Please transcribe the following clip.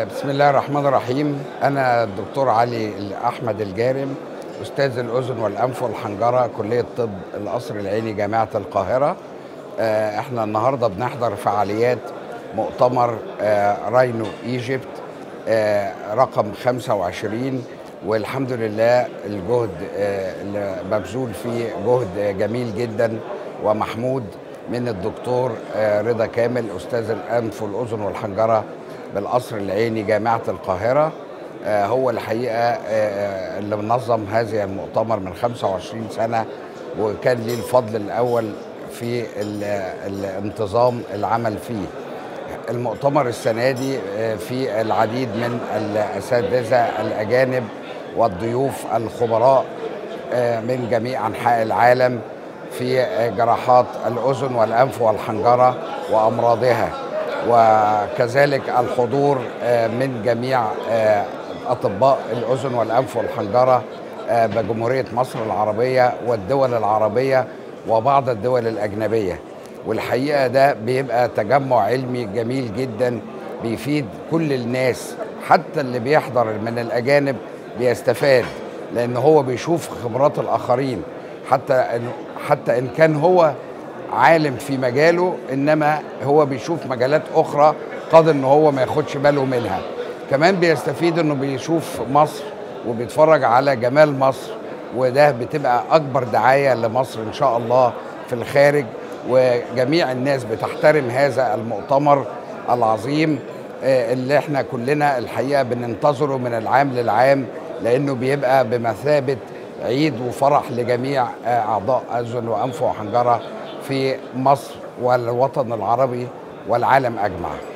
بسم الله الرحمن الرحيم أنا الدكتور علي أحمد الجارم أستاذ الأذن والأنف والحنجرة كلية طب القصر العيني جامعة القاهرة آه، احنا النهاردة بنحضر فعاليات مؤتمر آه، راينو ايجيبت آه، رقم 25 والحمد لله الجهد آه، اللي مبذول فيه جهد جميل جدا ومحمود من الدكتور آه، رضا كامل أستاذ الأنف والأذن والحنجرة بالقصر العيني جامعة القاهرة آه، هو الحقيقة آه، اللي منظم هذا المؤتمر من 25 سنة وكان ليه الفضل الأول في ال- الانتظام العمل فيه المؤتمر السنة دي آه، في العديد من الأساتذة الأجانب والضيوف الخبراء آه، من جميع أنحاء العالم في آه، جراحات الأذن والأنف والحنجرة وأمراضها وكذلك الحضور آه، من جميع آه، أطباء الأذن والأنف والحنجرة آه، بجمهورية مصر العربية والدول العربية وبعض الدول الأجنبية والحقيقة ده بيبقى تجمع علمي جميل جدا بيفيد كل الناس حتى اللي بيحضر من الأجانب بيستفاد لأن هو بيشوف خبرات الآخرين حتى إن حتى إن كان هو عالم في مجاله انما هو بيشوف مجالات اخرى قادر ان هو ما ياخدش باله منها كمان بيستفيد انه بيشوف مصر وبيتفرج على جمال مصر وده بتبقى اكبر دعايه لمصر ان شاء الله في الخارج وجميع الناس بتحترم هذا المؤتمر العظيم آه، اللي احنا كلنا الحقيقه بننتظره من العام للعام لانه بيبقى بمثابه عيد وفرح لجميع آه، اعضاء اذن وانف وحنجره في مصر والوطن العربي والعالم اجمع